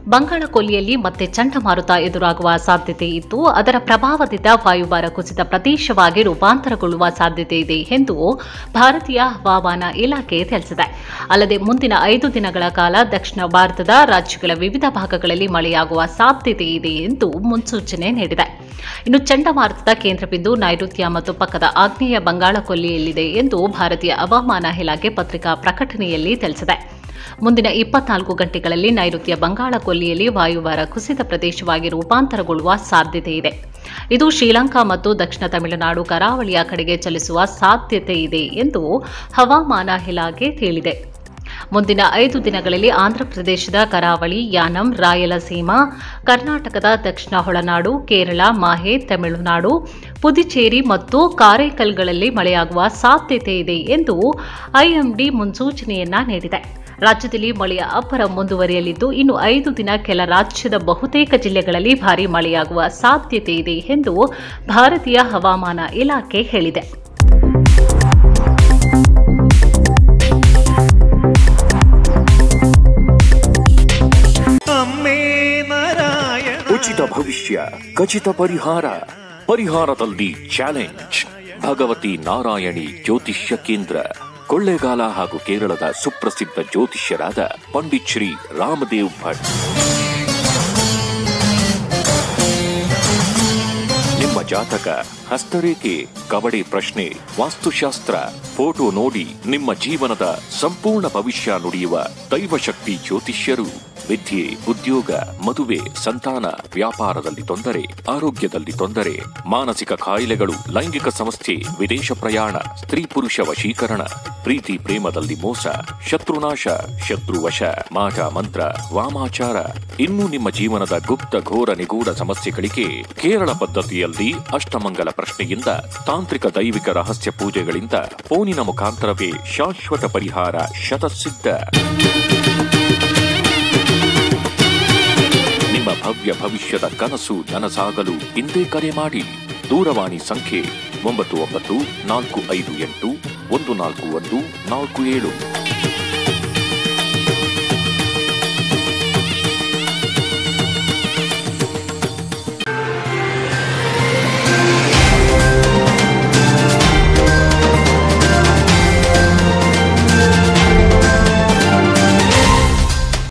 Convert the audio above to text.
ಬಂಗಾಳ ಕೊಲ್ಲಿಯಲ್ಲಿ ಮತ್ತೆ ಚಂಡಮಾರುತ ಎದುರಾಗುವ ಸಾಧ್ಯತೆ ಇದ್ದು ಅದರ ಪ್ರಭಾವದಿಂದ ವಾಯುಭಾರ ಕುಸಿತ ಪ್ರದೇಶವಾಗಿ ರೂಪಾಂತರಗೊಳ್ಳುವ ಸಾಧ್ಯತೆ ಇದೆ ಎಂದು ಭಾರತೀಯ ಹವಾಮಾನ ಇಲಾಖೆ ತಿಳಿಸಿದೆ ಅಲ್ಲದೆ ಮುಂದಿನ ಐದು ದಿನಗಳ ಕಾಲ ದಕ್ಷಿಣ ಭಾರತದ ರಾಜ್ಯಗಳ ವಿವಿಧ ಭಾಗಗಳಲ್ಲಿ ಮಳೆಯಾಗುವ ಸಾಧ್ಯತೆ ಇದೆ ಎಂದು ಮುನ್ಸೂಚನೆ ನೀಡಿದೆ ಇನ್ನು ಚಂಡಮಾರುತದ ಕೇಂದ್ರಬಿಂದು ನೈಋತ್ಯ ಮತ್ತು ಪಕ್ಕದ ಆಗ್ನೇಯ ಬಂಗಾಳ ಕೊಲ್ಲಿಯಲ್ಲಿದೆ ಎಂದು ಭಾರತೀಯ ಹವಾಮಾನ ಇಲಾಖೆ ಪತ್ರಿಕಾ ಪ್ರಕಟಣೆಯಲ್ಲಿ ತಿಳಿಸಿದೆ ಮುಂದಿನ ಇಪ್ಪತ್ನಾಲ್ಕು ಗಂಟೆಗಳಲ್ಲಿ ನೈಋತ್ಯ ಬಂಗಾಳ ಕೊಲ್ಲಿಯಲ್ಲಿ ವಾಯುಭಾರ ಕುಸಿತ ಪ್ರದೇಶವಾಗಿ ರೂಪಾಂತರಗೊಳ್ಳುವ ಸಾಧ್ಯತೆ ಇದೆ ಇದು ಶ್ರೀಲಂಕಾ ಮತ್ತು ದಕ್ಷಿಣ ತಮಿಳುನಾಡು ಕರಾವಳಿಯ ಕಡೆಗೆ ಚಲಿಸುವ ಸಾಧ್ಯತೆ ಇದೆ ಎಂದು ಹವಾಮಾನ ಇಲಾಖೆ ಹೇಳಿದೆ ಮುಂದಿನ ಐದು ದಿನಗಳಲ್ಲಿ ಆಂಧ್ರಪ್ರದೇಶದ ಕರಾವಳಿ ಯಾನಂ ರಾಯಲಸೀಮಾ ಕರ್ನಾಟಕದ ದಕ್ಷಿಣ ಒಳನಾಡು ಕೇರಳ ಮಾಹೆ ತಮಿಳುನಾಡು ಪುದುಚೇರಿ ಮತ್ತು ಕಾರೈಕಲ್ಗಳಲ್ಲಿ ಮಳೆಯಾಗುವ ಸಾಧ್ಯತೆ ಇದೆ ಎಂದು ಐಎಂಡಿ ಮುನ್ಸೂಚನೆಯನ್ನ ನೀಡಿದೆ ರಾಜ್ಯದಲ್ಲಿ ಮಳೆಯ ಅಬ್ಬರ ಮುಂದುವರಿಯಲಿದ್ದು ಇನ್ನು ಐದು ದಿನ ಕೆಲ ರಾಜ್ಯದ ಬಹುತೇಕ ಜಿಲ್ಲೆಗಳಲ್ಲಿ ಭಾರೀ ಮಳೆಯಾಗುವ ಸಾಧ್ಯತೆ ಇದೆ ಎಂದು ಭಾರತೀಯ ಹವಾಮಾನ ಇಲಾಖೆ ಹೇಳಿದೆ ಅಮ್ಮೇ ನಾರಾಯಣ ಉಚಿತ ಭವಿಷ್ಯ ಖಚಿತ ಪರಿಹಾರ ಪರಿಹಾರದಲ್ಲಿ ಚಾಲೆಂಜ್ ಭಗವತಿ ನಾರಾಯಣಿ ಜ್ಯೋತಿಷ್ಯ ಕೇಂದ್ರ ಕೊಳ್ಳೇಗಾಲ ಹಾಗೂ ಕೇರಳದ ಸುಪ್ರಸಿದ್ಧ ಜ್ಯೋತಿಷ್ಯರಾದ ಪಂಡಿತ್ ಶ್ರೀ ರಾಮದೇವ್ ಭಟ್ ನಿಮ್ಮ ಜಾತಕ ಹಸ್ತರೇಖೆ ಕಬಡ್ಡಿ ಪ್ರಶ್ನೆ ವಾಸ್ತುಶಾಸ್ತ್ರ ಫೋಟೋ ನೋಡಿ ನಿಮ್ಮ ಜೀವನದ ಸಂಪೂರ್ಣ ಭವಿಷ್ಯ ನುಡಿಯುವ ದೈವಶಕ್ತಿ ಜ್ಯೋತಿಷ್ಯರು ವಿದ್ಯೆ ಉದ್ಯೋಗ ಮದುವೆ ಸಂತಾನ ವ್ಯಾಪಾರದಲ್ಲಿ ತೊಂದರೆ ಆರೋಗ್ಯದಲ್ಲಿ ತೊಂದರೆ ಮಾನಸಿಕ ಕಾಯಿಲೆಗಳು ಲೈಂಗಿಕ ಸಮಸ್ಯೆ ವಿದೇಶ ಪ್ರಯಾಣ ಸ್ತ್ರೀ ಪುರುಷ ವಶೀಕರಣ ಪ್ರೀತಿ ಪ್ರೇಮದಲ್ಲಿ ಮೋಸ ಶತ್ರುನಾಶ ಶತ್ರುವಶ ಮಾಟ ಮಂತ್ರ ವಾಮಾಚಾರ ಇನ್ನು ನಿಮ್ಮ ಜೀವನದ ಗುಪ್ತ ಘೋರ ನಿಗೂಢ ಸಮಸ್ಯೆಗಳಿಗೆ ಕೇರಳ ಪದ್ಧತಿಯಲ್ಲಿ ಅಷ್ಟಮಂಗಲ ಪ್ರಶ್ನೆಯಿಂದ ತಾಂತ್ರಿಕ ದೈವಿಕ ರಹಸ್ಯ ಪೂಜೆಗಳಿಂದ ಫೋನಿನ ಮುಖಾಂತರವೇ ಶಾಶ್ವತ ಪರಿಹಾರ ಶತಸಿದ್ಧ ನಿಮ್ಮ ಭವ್ಯ ಭವಿಷ್ಯದ ಕನಸು ನನಸಾಗಲು ಇಂದೇ ಕರೆ ಮಾಡಿ ದೂರವಾಣಿ ಸಂಖ್ಯೆ ಒಂಬತ್ತು ಒಂಬತ್ತು ನಾಲ್ಕು ಐದು ಎಂಟು ಒಂದು ನಾಲ್ಕು ಒಂದು ನಾಲ್ಕು ಏಳು